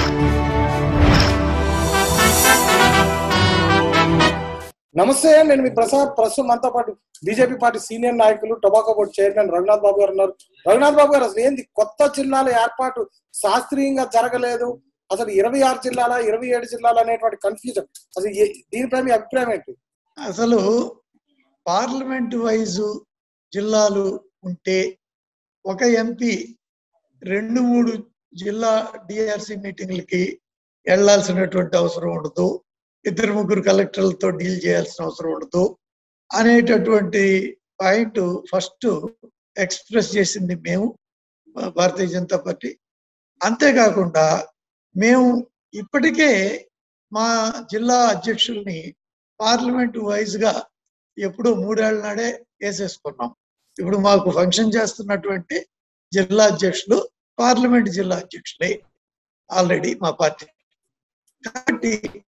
నమస్తే నేను మీ ప్రసాద్ ప్రస్తుతం మనతో పాటు బీజేపీ పార్టీ సీనియర్ నాయకులు tobacco board chairman Raghunath Babu గారు ఉన్నారు రఘునాథ్ బాబు గారు అసలు ఏంది కొత్త జిల్లాల ఏర్పాటు శాస్త్రీయంగా జరగలేదు అసలు ఇరవై ఆరు జిల్లాల ఇరవై ఏడు జిల్లాల అనేటువంటి కన్ఫ్యూజన్ అసలు ఏ- దీనిపై మీ అభిప్రాయం ఏంటి అసలు పార్లమెంట్ వైజు జిల్లాలు ఉంటే ఒక ఎంపీ రెండు మూడు జిల్లా డిఆర్సి మీటింగ్లకి వెళ్లాల్సినటువంటి అవసరం ఉండదు ఇద్దరు ముగ్గురు కలెక్టర్లతో డీల్ చేయాల్సిన అవసరం ఉండదు అనేటటువంటి పాయింట్ ఫస్ట్ ఎక్స్ప్రెస్ చేసింది మేము భా- భారతీయ జనతా పార్టీ అంతేకాకుండా మేము ఇప్పటికే మా జిల్లా అధ్యక్షుల్ని పార్లమెంట్ వైజ్ గా ఎప్పుడో మూడేళ్ల నాడే వేసేసుకున్నాం ఇప్పుడు మాకు ఫంక్షన్ చేస్తున్నటువంటి జిల్లా అధ్యక్షులు పార్లమెంట్ జిల్లా అధ్యక్షులే ఆల్రెడీ మా పార్టీ కాబట్టి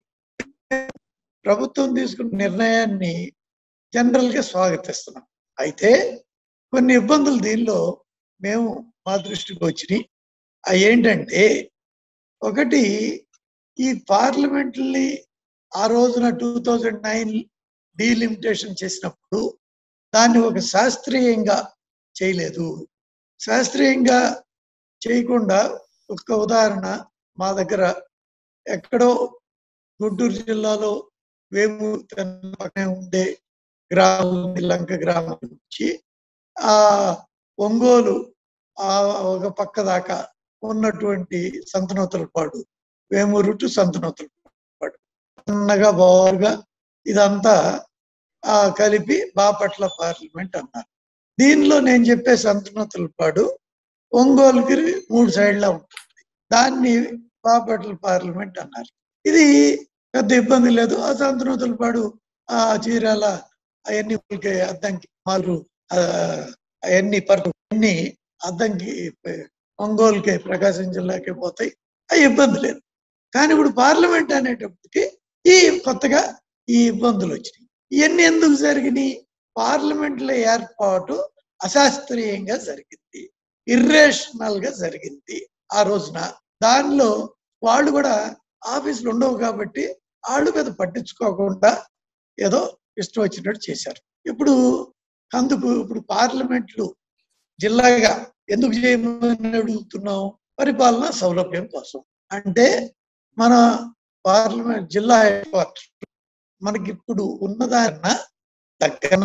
ప్రభుత్వం తీసుకున్న నిర్ణయాన్ని జనరల్ గా స్వాగతిస్తున్నాం అయితే కొన్ని ఇబ్బందులు దీనిలో మేము మా దృష్టికి వచ్చినాయి అవి ఏంటంటే ఒకటి ఈ పార్లమెంట్ని ఆ రోజున టూ థౌజండ్ నైన్ డీలిమిటేషన్ చేసినప్పుడు దాన్ని ఒక శాస్త్రీయంగా చేయలేదు శాస్త్రీయంగా చేయకుండా ఒక ఉదాహరణ మా దగ్గర ఎక్కడో గుంటూరు జిల్లాలో వేము పక్కనే ఉండే గ్రామం ఉంది, లంక గ్రామం నుంచి ఆ ఒంగోలు ఆ ఒక పక్క దాకా ఉన్నటువంటి సంతనోతలపాడు వేమూరు టు సంతనోతలపాడు సన్నగా బాగా ఇదంతా ఆ కలిపి బాపట్ల పార్లమెంట్ అన్నారు దీనిలో నేను చెప్పే సంతనోతలపాడు ఒంగోలుకి మూడు సైడ్లా ఉంటుంది దాన్ని బాపట్ల పార్లమెంట్ అన్నారు ఇది పెద్ద ఇబ్బంది లేదు ఆ సంతనోతలపాడు ఆ చీరాల అవన్నీ ఊరికే అద్దంకి మాలు అవన్నీ పర్టు అన్ని అద్దంకి ఒంగోలుకి ప్రకాశం జిల్లాకి పోతాయి ఆ ఇబ్బంది లేదు కానీ ఇప్పుడు పార్లమెంట్ అనేటప్పటికి ఈ కొత్తగా ఈ ఇబ్బందులు వచ్చినాయి ఇవన్నీ ఎందుకు జరిగినాయి పార్లమెంట్ల ఏర్పాటు అశాస్త్రీయంగా జరిగింది ఇర్రేషనల్ గా జరిగింది ఆ రోజున దానిలో వాళ్ళు కూడా ఆఫీసులు ఉండవు కాబట్టి వాళ్ళు మీద పట్టించుకోకుండా ఏదో ఇష్టం వచ్చినట్టు చేశారు ఇప్పుడు అందుకు ఇప్పుడు పార్లమెంట్లు జిల్లాగా ఎందుకు చేయమని అడుగుతున్నాం పరిపాలన సౌలభ్యం కోసం అంటే మన పార్లమెంట్ జిల్లా హెడ్ క్వార్టర్ మనకి ఇప్పుడు ఉన్నదాన్న దగ్గర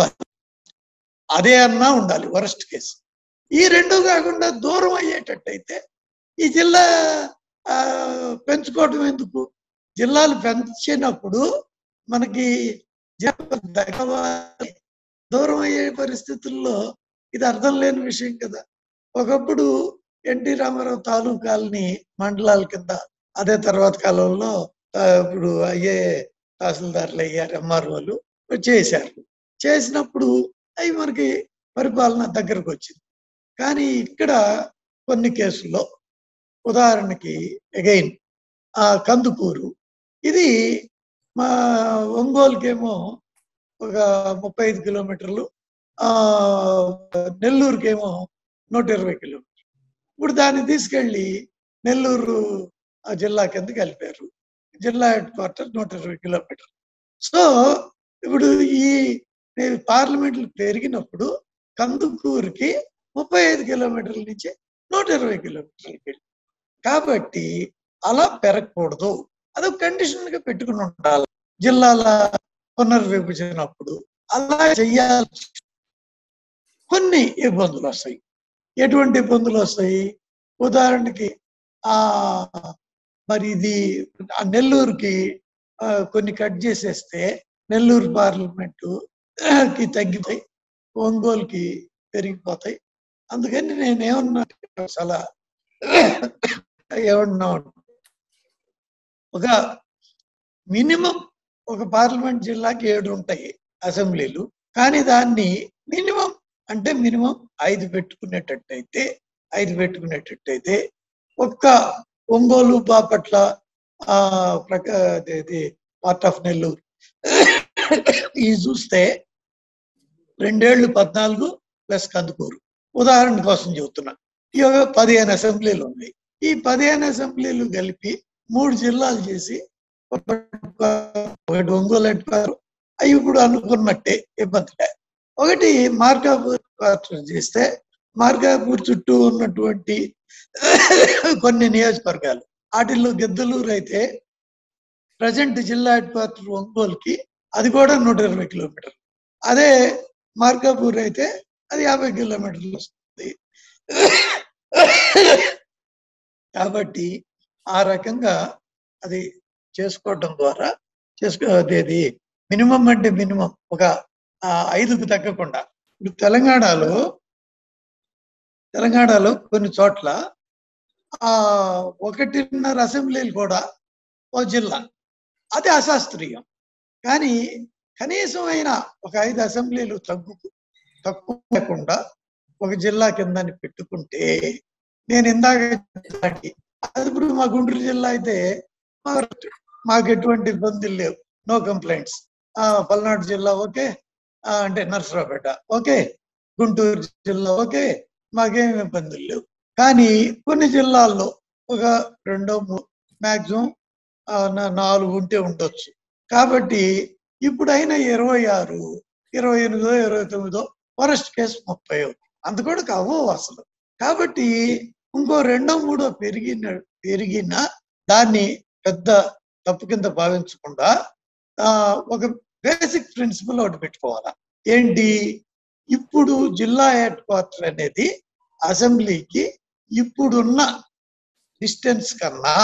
అదే అన్నా ఉండాలి వరస్ట్ కేసు ఈ రెండు కాకుండా దూరం అయ్యేటట్టయితే ఈ జిల్లా ఆ, పెంచుకోవటం ఎందుకు జిల్లాలు పెంచినప్పుడు మనకి జనం దగ్గర దూరం అయ్యే పరిస్థితుల్లో ఇది అర్థం లేని విషయం కదా ఒకప్పుడు ఎన్టీ రామారావు తాలూకాలని మండలాల కింద అదే తర్వాత కాలంలో ఆ, ఇప్పుడు అయ్యే తహసీల్దార్లు అయ్యారు ఎంఆర్ఓలు చేశారు చేసినప్పుడు అవి మనకి పరిపాలన దగ్గరకు వచ్చింది కానీ ఇక్కడ కొన్ని కేసుల్లో ఉదాహరణకి అగైన్ ఆ కందుకూరు ఇది మా ఒంగోలుకేమో ఒక ముప్పై ఐదు కిలోమీటర్లు ఆ నెల్లూరుకేమో నూట ఇరవై కిలోమీటర్లు ఇప్పుడు దాన్ని తీసుకెళ్ళి నెల్లూరు ఆ జిల్లా కింద కలిపారు జిల్లా హెడ్ క్వార్టర్ నూట ఇరవై కిలోమీటర్లు సో ఇప్పుడు ఈ పార్లమెంట్లు పెరిగినప్పుడు కందుకూరుకి ముప్పై ఐదు కిలోమీటర్ల నుంచి నూట ఇరవై కిలోమీటర్లకి వెళ్ళి కాబట్టి అలా పెరగకూడదు అదొక కండిషన్ గా పెట్టుకుని ఉండాలి జిల్లాల పునర్విభజనప్పుడు అలా చెయ్యాలి కొన్ని ఇబ్బందులు వస్తాయి ఎటువంటి ఇబ్బందులు వస్తాయి ఉదాహరణకి ఆ మరి ఇది ఆ నెల్లూరుకి ఆ, కొన్ని కట్ చేసేస్తే నెల్లూరు పార్లమెంటు కి తగ్గిపోయి ఒంగోలుకి పెరిగిపోతాయి అందుకని నేను ఏమన్నా చాలా ఏమన్నా ఒక మినిమం ఒక పార్లమెంట్ జిల్లాకి ఏడు ఉంటాయి అసెంబ్లీలు కానీ దాన్ని మినిమం అంటే మినిమం ఐదు పెట్టుకునేటట్టయితే ఐదు పెట్టుకునేటట్టయితే ఒక్క ఒంగోలు బాపట్ల ఆ ప్రకా ఇది పార్ట్ ఆఫ్ నెల్లూరు ఇది చూస్తే రెండేళ్లు పద్నాలుగు ప్లస్ కందుకూరు ఉదాహరణ కోసం చెబుతున్నా ఇక పదిహేను అసెంబ్లీలు ఉన్నాయి ఈ పదిహేను అసెంబ్లీలు కలిపి మూడు జిల్లాలు చేసి ఒకటి ఒంగోలు హెడ్క్వార్టర్ అవి ఇప్పుడు అనుకున్నట్టే ఇబ్బందిలే ఒకటి మార్కాపూర్ క్వార్టర్ చేస్తే మార్కాపూర్ చుట్టూ ఉన్నటువంటి కొన్ని నియోజకవర్గాలు వాటిల్లో గిద్దలూరు అయితే ప్రజెంట్ జిల్లా హెడ్ క్వార్టర్ ఒంగోలుకి అది కూడా నూట ఇరవై కిలోమీటర్లు అదే మార్కాపూర్ అయితే అది యాభై కిలోమీటర్లు వస్తుంది కాబట్టి ఆ రకంగా అది చేసుకోవటం ద్వారా చేసుకో అదేది మినిమం అంటే మినిమం ఒక ఆ, ఐదుకు తగ్గకుండా ఇప్పుడు తెలంగాణలో తెలంగాణలో కొన్ని చోట్ల ఆ ఒకటిన్నర అసెంబ్లీలు కూడా ఓ జిల్లా అది అశాస్త్రీయం కానీ కనీసం అయినా ఒక ఐదు అసెంబ్లీలు తగ్గు తక్కువ లేకుండా ఒక జిల్లా కిందని పెట్టుకుంటే నేను ఇందాక చెప్పినట్టు, అది ఇప్పుడు మా గుంటూరు జిల్లా అయితే మా- మాకు ఎటువంటి ఇబ్బందులు లేవు నో కంప్లైంట్స్ పల్నాడు జిల్లా ఓకే ఆ, అంటే నర్సరావుపేట ఓకే గుంటూరు జిల్లా ఓకే మాకేం ఇబ్బందులు లేవు కానీ కొన్ని జిల్లాల్లో ఒక రెండో మ్యాక్సిమం నాలుగు ఉంటే ఉండొచ్చు కాబట్టి ఇప్పుడైనా ఇరవై ఆరు ఇరవై ఎనిమిదో ఇరవై తొమ్మిదో వరస్ట్ కేసు ముప్పై అంత కూడా కావు అసలు కాబట్టి ఇంకో రెండో మూడో పెరిగిన పెరిగిన దాన్ని పెద్ద తప్పు కింద భావించకుండా ఆ, ఒక బేసిక్ ప్రిన్సిపల్ ఒకటి పెట్టుకోవాలా ఏంటి ఇప్పుడు జిల్లా హెడ్ క్వార్టర్ అనేది అసెంబ్లీకి ఇప్పుడున్న డిస్టెన్స్ కన్నా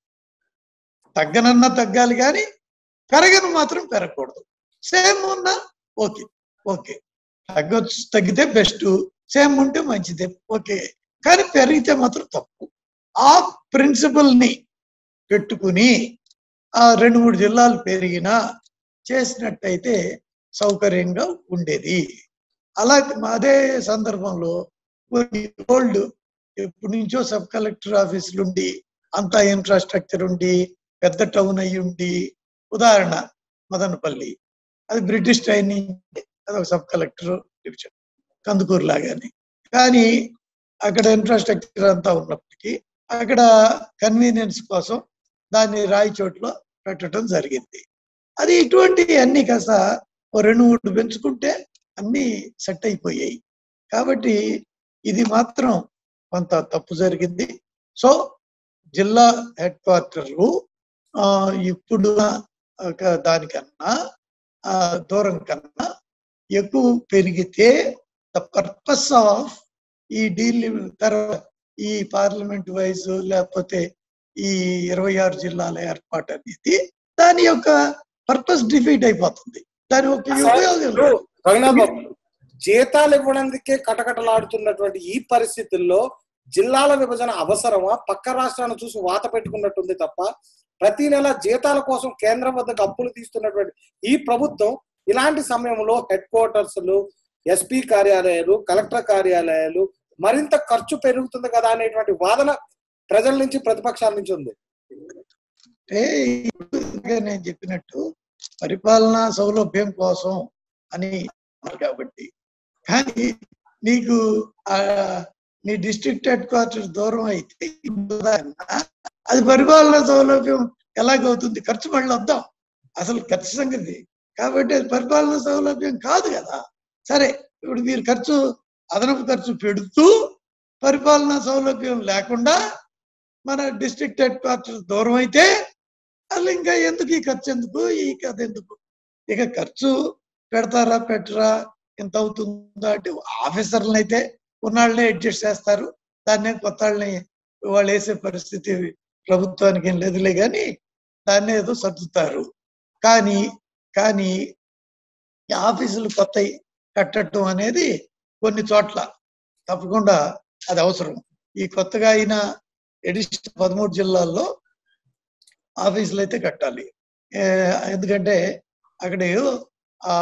తగ్గనన్నా తగ్గాలి కానీ పెరగను మాత్రం పెరగకూడదు సేమ్ ఉన్నా ఓకే ఓకే తగ్గొచ్చు తగ్గితే బెస్ట్ సేమ్ ఉంటే మంచిదే ఓకే కానీ పెరిగితే మాత్రం తప్పు ఆ ప్రిన్సిపల్ ని పెట్టుకుని ఆ రెండు మూడు జిల్లాలు పెరిగినా చేసినట్టయితే సౌకర్యంగా ఉండేది అలా అదే సందర్భంలో కొన్ని ఓల్డ్ ఎప్పటి నుంచో సబ్ కలెక్టర్ ఆఫీసులు ఉండి అంతా ఇన్ఫ్రాస్ట్రక్చర్ ఉండి పెద్ద టౌన్ అయ్యి ఉండి ఉదాహరణ మదనపల్లి అది బ్రిటిష్ ట్రైనింగ్ అదొక సబ్ కలెక్టర్ డివిజన్ కందుకూరు లాగానే కానీ అక్కడ ఇన్ఫ్రాస్ట్రక్చర్ అంతా ఉన్నప్పటికీ అక్కడ కన్వీనియన్స్ కోసం దాన్ని రాయి చోట్ల పెట్టడం జరిగింది అది ఇటువంటి అన్ని కాస్త ఓ రెండు మూడు పెంచుకుంటే అన్ని సెట్ అయిపోయాయి కాబట్టి ఇది మాత్రం కొంత తప్పు జరిగింది సో జిల్లా హెడ్ క్వార్టర్లు ఆ, ఇప్పుడు ఒక దానికన్నా ఆ, దూరం కన్నా ఎక్కువ పెరిగితే ద పర్పస్ ఆఫ్ ఈ డీల్ తర్వాత ఈ పార్లమెంట్ వైజ్ లేకపోతే ఈ ఇరవై ఆరు జిల్లాల ఏర్పాటు అనేది దాని యొక్క పర్పస్ డిఫీట్ అయిపోతుంది దాని ఒక ఉపయోగం ఇప్పుడు లేదు. రఘునాథ్ బాబు జీతాలు ఇవ్వడానికే కటకటలాడుతున్నటువంటి ఈ పరిస్థితుల్లో జిల్లాల విభజన అవసరమా పక్క రాష్ట్రాలను చూసి వాత పెట్టుకున్నట్టుంది తప్ప ప్రతి నెల జీతాల కోసం కేంద్రం వద్దకు అప్పులు తీస్తున్నటువంటి ఈ ప్రభుత్వం ఇలాంటి సమయంలో హెడ్ క్వార్టర్స్లు ఎస్పీ కార్యాలయాలు కలెక్టర్ కార్యాలయాలు మరింత ఖర్చు పెరుగుతుంది కదా అనేటువంటి వాదన ప్రజల నుంచి ప్రతిపక్షాల నుంచి ఉంది అంటే ఇప్పుడు ఇందాక నేను చెప్పినట్టు పరిపాలనా సౌలభ్యం కోసం అని అన్నారు కాబట్టి కానీ నీకు ఆ నీ డిస్ట్రిక్ట్ హెడ్ క్వార్టర్ దూరం అయితే ఇప్పుడు ఉదాహరణ, అది పరిపాలనా సౌలభ్యం ఎలాగవుతుంది ఖర్చు మళ్ళీ వద్దాం అసలు ఖర్చు సంగతి కాబట్టి అది పరిపాలనా సౌలభ్యం కాదు కదా సరే ఇప్పుడు మీరు ఖర్చు అదనపు ఖర్చు పెడుతూ పరిపాలనా సౌలభ్యం లేకుండా మన డిస్ట్రిక్ట్ హెడ్ క్వార్టర్ దూరం అయితే అసలు ఇంకా ఎందుకు ఈ ఖర్చు ఎందుకు ఈ కథ ఎందుకు ఇక ఖర్చు పెడతారా పెట్టరా ఎంత అవుతుందా అంటే ఆఫీసర్లను అయితే ఉన్నాళ్ళనే అడ్జస్ట్ చేస్తారు దాన్నే కొత్త వాళ్ళని వాళ్ళు వేసే పరిస్థితి ప్రభుత్వానికి ఏం లేదులే కానీ దాన్నే ఏదో సర్దుతారు కానీ కానీ ఈ ఆఫీసులు కొత్త కట్టడం అనేది కొన్ని చోట్ల తప్పకుండా అది అవసరం ఈ కొత్తగా అయిన ఎడిషన్ పదమూడు జిల్లాల్లో ఆఫీసులు అయితే కట్టాలి ఏ, ఎందుకంటే అక్కడ ఏదో ఆ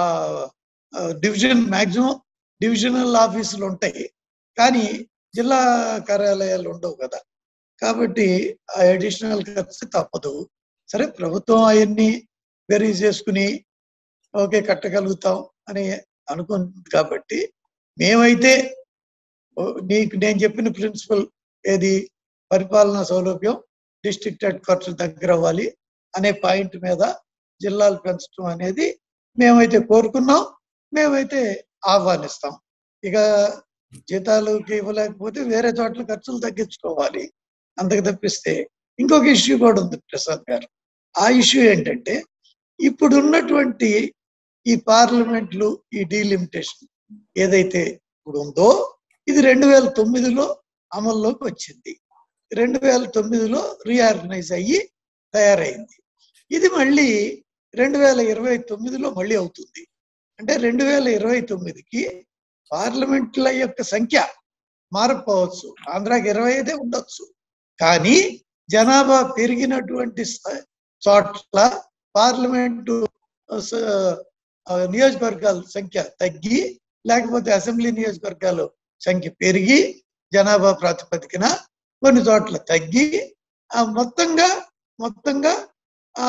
డివిజన్ మాక్సిమం డివిజనల్ ఆఫీసులు ఉంటాయి కానీ జిల్లా కార్యాలయాలు ఉండవు కదా కాబట్టి ఆ అడిషనల్ ఖర్చు తప్పదు సరే ప్రభుత్వం అవన్నీ వెరీ చేసుకుని ఓకే కట్టగలుగుతాం అని అనుకుంటుంది కాబట్టి మేమైతే ఓ, నీకు నేను చెప్పిన ప్రిన్సిపల్ ఏది పరిపాలనా సౌలభ్యం డిస్ట్రిక్ట్ హెడ్ క్వార్టర్ దగ్గర అవ్వాలి అనే పాయింట్ మీద జిల్లాలు పెంచడం అనేది మేమైతే కోరుకున్నాం మేమైతే ఆహ్వానిస్తాం ఇక జీతాలుకి ఇవ్వలేకపోతే వేరే చోట్ల ఖర్చులు తగ్గించుకోవాలి అంతకు తప్పిస్తే ఇంకొక ఇష్యూ కూడా ఉంది ప్రసాద్ గారు ఆ ఇష్యూ ఏంటంటే ఇప్పుడు ఉన్నటువంటి ఈ పార్లమెంట్లు ఈ డీలిమిటేషన్ ఏదైతే ఇప్పుడు ఉందో ఇది రెండు వేల తొమ్మిదిలో అమల్లోకి వచ్చింది రెండు వేల తొమ్మిదిలో రీఆర్గనైజ్ అయ్యి తయారైంది ఇది మళ్ళీ రెండు వేల ఇరవై తొమ్మిదిలో మళ్ళీ అవుతుంది అంటే రెండు వేల ఇరవై తొమ్మిదికి పార్లమెంట్ల యొక్క సంఖ్య మారకపోవచ్చు ఆంధ్రాకి ఇరవై ఐదే ఉండొచ్చు కానీ జనాభా పెరిగినటువంటి స- చోట్ల పార్లమెంటు స- ఆ, నియోజకవర్గాల సంఖ్య తగ్గి లేకపోతే అసెంబ్లీ నియోజకవర్గాలు సంఖ్య పెరిగి జనాభా ప్రాతిపదికన కొన్ని చోట్ల తగ్గి ఆ మొత్తంగా మొత్తంగా ఆ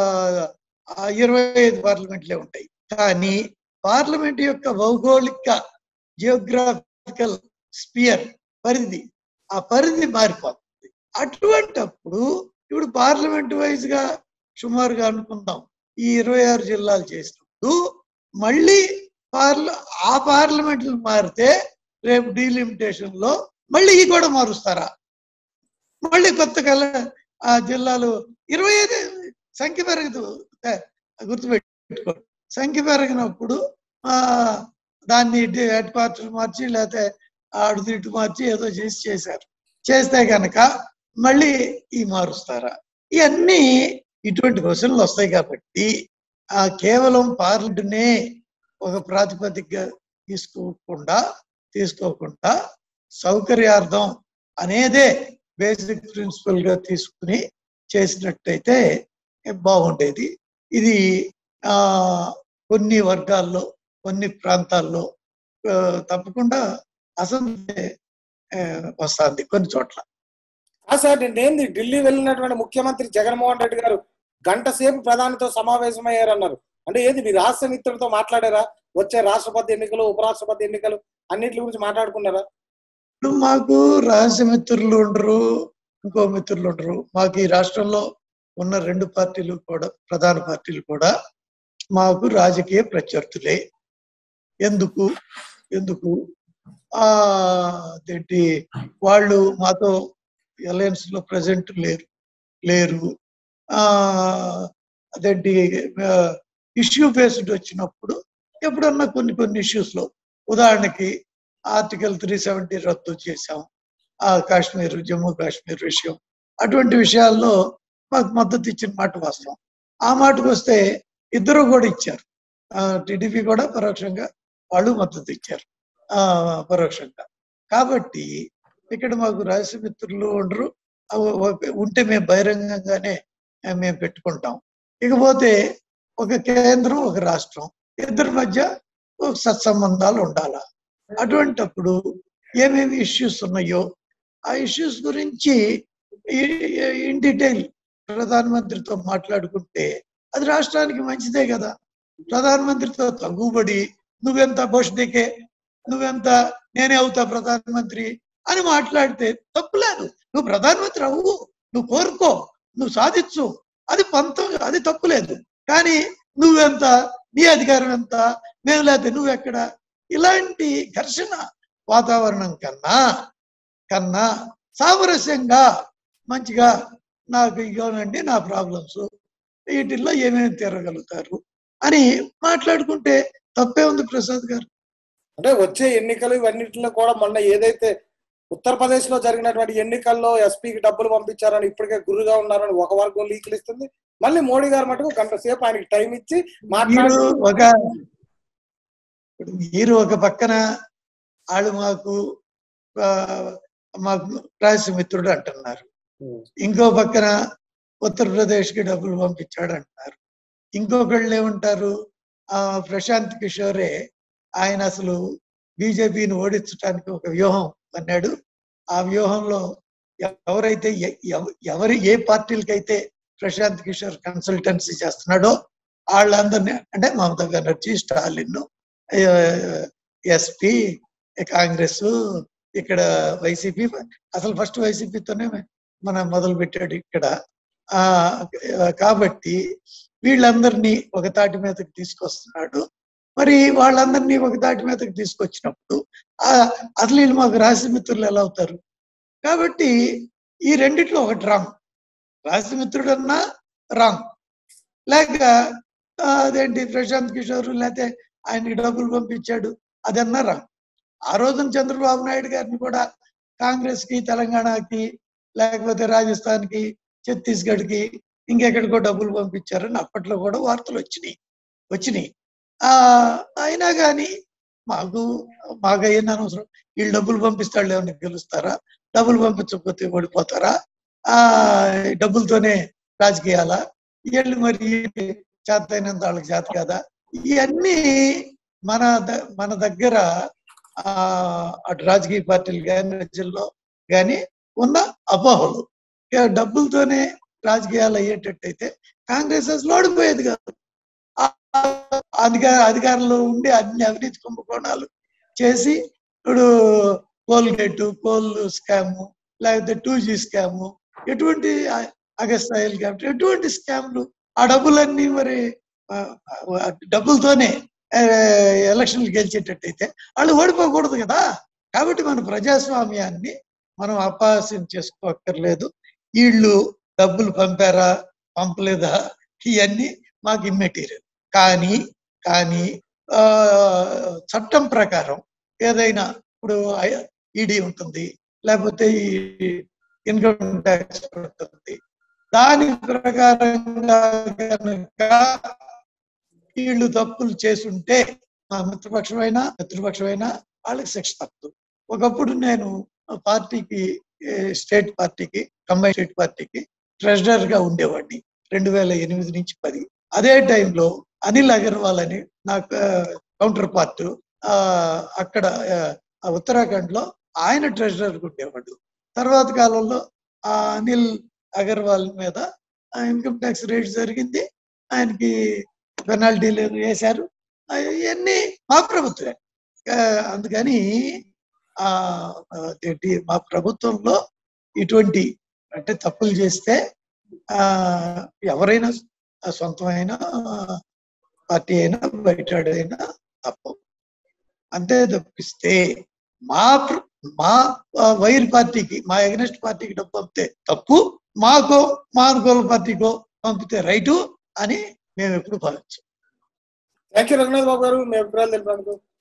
ఆ ఇరవై ఐదు పార్లమెంట్లే ఉంటాయి కానీ పార్లమెంట్ యొక్క భౌగోళిక జియోగ్రాఫికల్ స్పియర్ పరిధి ఆ పరిధి మారిపోతుంది అటువంటప్పుడు ఇప్పుడు పార్లమెంట్ వైజ్ గా సుమారుగా అనుకుందాం ఈ ఇరవై ఆరు జిల్లాలు చేసినప్పుడు మళ్ళీ పార్ల ఆ పార్లమెంట్లు మారితే రేపు డీలిమిటేషన్ లో మళ్ళీ ఈ కూడా మారుస్తారా మళ్ళీ కొత్త కల ఆ జిల్లాలు ఇరవై ఐదు సంఖ్య పెరగదు ఏ, గుర్తుపెట్టుకో సంఖ్య పెరిగినప్పుడు ఆ దాన్ని హెడ్ క్వార్టర్ మార్చి లేకపోతే ఆడు తిట్టు మార్చి ఏదో చేసి చేశారు చేస్తే కనుక మళ్ళీ ఈ మారుస్తారా ఇవన్నీ ఇటువంటి క్వశ్చన్లు వస్తాయి కాబట్టి ఆ కేవలం పార్లమెంటునే ఒక ప్రాతిపదికగా తీసుకోకుండా తీసుకోకుండా సౌకర్యార్థం అనేదే బేసిక్ ప్రిన్సిపల్ గా తీసుకుని చేసినట్టయితే బాగుండేది ఇది ఆ కొన్ని వర్గాల్లో కొన్ని ప్రాంతాల్లో ఆ, తప్పకుండా అసంతృప్తి ఆ, వస్తుంది కొన్ని చోట్ల ఆ సార్ నేనేంది ఢిల్లీ వెళ్ళినటువంటి ముఖ్యమంత్రి జగన్మోహన్ రెడ్డి గారు గంట సేపు ప్రధానితో సమావేశమయ్యారు అన్నారు అంటే ఏది మీ రాష్ట్ర మిత్రులతో మాట్లాడారా వచ్చే రాష్ట్రపతి ఎన్నికలు ఉపరాష్ట్రపతి ఎన్నికలు అన్నిటి గురించి మాట్లాడుకున్నారా ఇప్పుడు మాకు రహస్య మిత్రులు ఉండరు ఇంకో మిత్రులు ఉండరు మాకు ఈ రాష్ట్రంలో ఉన్న రెండు పార్టీలు కూడా ప్రధాన పార్టీలు కూడా మాకు రాజకీయ ప్రత్యర్థులే ఎందుకు ఎందుకు ఆ అదేంటి వాళ్ళు మాతో అలయన్స్ లో ప్రజెంట్ లేరు లేరు ఆ అదేంటి ఇష్యూ బేస్డ్ వచ్చినప్పుడు ఎప్పుడన్నా కొన్ని కొన్ని ఇష్యూస్ లో ఉదాహరణకి ఆర్టికల్ త్రీ సెవెంటీ రద్దు చేశాం ఆ కాశ్మీర్ జమ్మూ కాశ్మీర్ విషయం అటువంటి విషయాల్లో మాకు మద్దతు ఇచ్చిన మాట వాస్తవం ఆ మాటకు వస్తే ఇద్దరు కూడా ఇచ్చారు టీడీపీ కూడా పరోక్షంగా వాళ్ళు మద్దతు ఇచ్చారు ఆ పరోక్షంగా కాబట్టి ఇక్కడ మాకు రహస్య మిత్రులు ఉండరు అవ- ఒక- ఉంటే మేము బహిరంగంగానే ఆ, మేము పెట్టుకుంటాం ఇకపోతే ఒక కేంద్రం ఒక రాష్ట్రం ఇద్దరి మధ్య ఒక సత్సంబంధాలు ఉండాలా అటువంటప్పుడు ఏమేమి ఇష్యూస్ ఉన్నాయో ఆ ఇష్యూస్ గురించి ఇన్ డీటెయిల్ ప్రధానమంత్రితో మాట్లాడుకుంటే అది రాష్ట్రానికి మంచిదే కదా ప్రధానమంత్రితో తగ్గుబడి నువ్వెంత భోషణికే నువ్వెంత నేనే అవుతా ప్రధానమంత్రి అని మాట్లాడితే తప్పులేదు నువ్వు ప్రధానమంత్రి అవ్వు నువ్వు కోరుకో నువ్వు సాధించు అది పంతం అది తప్పులేదు కానీ నువ్వెంత నీ అధికారం ఎంత మేము లేకపోతే నువ్వెక్కడ ఇలాంటి ఘర్షణ వాతావరణం కన్నా కన్నా సామరస్యంగా మంచిగా నాకు ఇగోనండి నా ప్రాబ్లమ్స్ వీటిల్లో ఏమేమి తీరగలుగుతారు అని మాట్లాడుకుంటే తప్పే ఉంది ప్రసాద్ గారు అంటే వచ్చే ఎన్నికలు ఇవన్నిటిలో కూడా మొన్న ఏదైతే ఉత్తరప్రదేశ్ లో జరిగినటువంటి ఎన్నికల్లో ఎస్పీకి డబ్బులు పంపించారని ఇప్పటికే గురుగా ఉన్నారని ఒక వర్గం లీకులు ఇస్తుంది మళ్ళీ మోడీ గారు మటుకు గంట సేపు ఆయనకి టైం ఇచ్చి మీరు మాట్లాడు ఒక ఇప్పుడు మీరు ఒక పక్కన వాళ్ళు మాకు ఆ, మాకు రహస్య మిత్రుడు అంటున్నారు ఇంకో పక్కన ఉత్తరప్రదేశ్ కి డబ్బులు పంపించాడు అంటున్నారు ఇంకొకళ్ళు ఏమంటారు ఆ ప్రశాంత్ కిషోరే ఆయన అసలు బీజేపీని ఓడించడానికి ఒక వ్యూహం అన్నాడు ఆ వ్యూహంలో ఎవరైతే ఎ- ఎవ- ఎవరి ఏ పార్టీలకైతే ప్రశాంత్ కిషోర్ కన్సల్టెన్సీ చేస్తున్నాడో వాళ్ళందరినీ అంటే మమతా బెనర్జీ స్టాలిన్ ఎస్పీ కాంగ్రెస్ ఇక్కడ వైసీపీ అసలు ఫస్ట్ వైసీపీతోనే మన మొదలు పెట్టాడు ఇక్కడ ఆ కాబట్టి వీళ్ళందరినీ ఒక తాటి మీదకి తీసుకొస్తున్నాడు మరి వాళ్ళందరినీ ఒక తాటి మీదకి తీసుకొచ్చినప్పుడు ఆ అసలు వీళ్ళు మాకు రాశి మిత్రులు ఎలా అవుతారు కాబట్టి ఈ రెండిట్లో ఒకటి రాంగ్ రాశి మిత్రుడు అన్నా రాంగ్ లేక ఆ, అదేంటి ప్రశాంత్ కిషోర్ లేకపోతే ఆయనకి డబ్బులు పంపించాడు అదన్నా రాంగ్ ఆ రోజున చంద్రబాబు నాయుడు గారిని కూడా కాంగ్రెస్ కి తెలంగాణకి లేకపోతే రాజస్థాన్ కి ఛత్తీస్గఢ్ కి ఇంకెక్కడికో డబ్బులు పంపించారని అప్పట్లో కూడా వార్తలు వచ్చినాయి వచ్చినాయి ఆ అయినా కానీ మాకు మాకు అయ్యింది అనవసరం వీళ్ళు డబ్బులు పంపిస్తాడు ఏమన్నా గెలుస్తారా డబ్బులు పంపించకపోతే ఓడిపోతారా ఆ డబ్బులతోనే రాజకీయాలా వీళ్ళు మరి చేతైనంత వాళ్ళకి చేత కదా ఇవన్నీ మన ద- మన దగ్గర ఆ అటు రాజకీయ పార్టీలు కానీ ప్రజల్లో కానీ ఉన్న అపోహలు ఇక డబ్బులతోనే రాజకీయాలు అయ్యేటట్టయితే కాంగ్రెస్ అసలు ఓడిపోయేది కాదు ఆ అధికార అధికారంలో ఉండి అన్ని అవినీతి కుంభకోణాలు చేసి ఇప్పుడు కోల్గేట్ కోల్ స్కాము లేకపోతే టూ జీ స్కాము ఎటువంటి అగస్ట్ ఆయిల్ కాబట్టి ఎటువంటి స్కామ్లు ఆ డబ్బులన్నీ మరి ఆ, ఆ, డబ్బులతోనే ఆ, ఎలక్షన్లు గెలిచేటట్టయితే వాళ్ళు ఓడిపోకూడదు కదా కాబట్టి మన ప్రజాస్వామ్యాన్ని మనం అపహాస్యం చేసుకోక్కర్లేదు వీళ్ళు డబ్బులు పంపారా పంపలేదా ఇవన్నీ మాకు ఇమ్మెటీరియల్ కానీ కానీ ఆ, చట్టం ప్రకారం ఏదైనా ఇప్పుడు ఈడీ ఉంటుంది లేకపోతే ఈ ఇన్కమ్ ట్యాక్స్ ఉంటుంది దాని ప్రకారంగా కనుక వీళ్ళు తప్పులు చేసుంటే మా మిత్రపక్షమైనా మిత్రపక్షమైనా వాళ్ళకి శిక్ష తప్పదు ఒకప్పుడు నేను పార్టీకి ఏ, స్టేట్ పార్టీకి కంబైన్ స్టేట్ పార్టీకి ట్రెజరర్ గా ఉండేవాడిని రెండు వేల ఎనిమిది నుంచి పది అదే టైంలో అనిల్ అగర్వాల్ అని నాకు కౌంటర్ పార్ట్ ఆ అక్కడ ఆ, ఉత్తరాఖండ్ లో ఆయన ట్రెజరర్ ఉండేవాడు తర్వాత కాలంలో ఆ అనిల్ అగర్వాల్ మీద ఇన్కమ్ ట్యాక్స్ రేట్ జరిగింది ఆయనకి పెనాల్టీలు వేశారు ఇవన్నీ మా ప్రభుత్వమే ఆ, అందుకని ఆ ఏంటి మా ప్రభుత్వంలో ఇటువంటి అంటే తప్పులు చేస్తే ఆ ఎవరైనా ఆ సొంతమైన పార్టీ అయినా బయటైనా తప్పు అంతే తప్పిస్తే మా ప్ర- మా ఆ, వైర్ పార్టీకి మా ఎగనెస్ట్ పార్టీకి డబ్బు పంపితే తప్పు మాకో మా అనుకూల పార్టీకో పంపితే రైటు అని మేము ఎప్పుడు భావించాం థ్యాంక్ యూ రఘునాథ్ బాబు గారు మీ అభిప్రాయాలు తెలిపినందుకు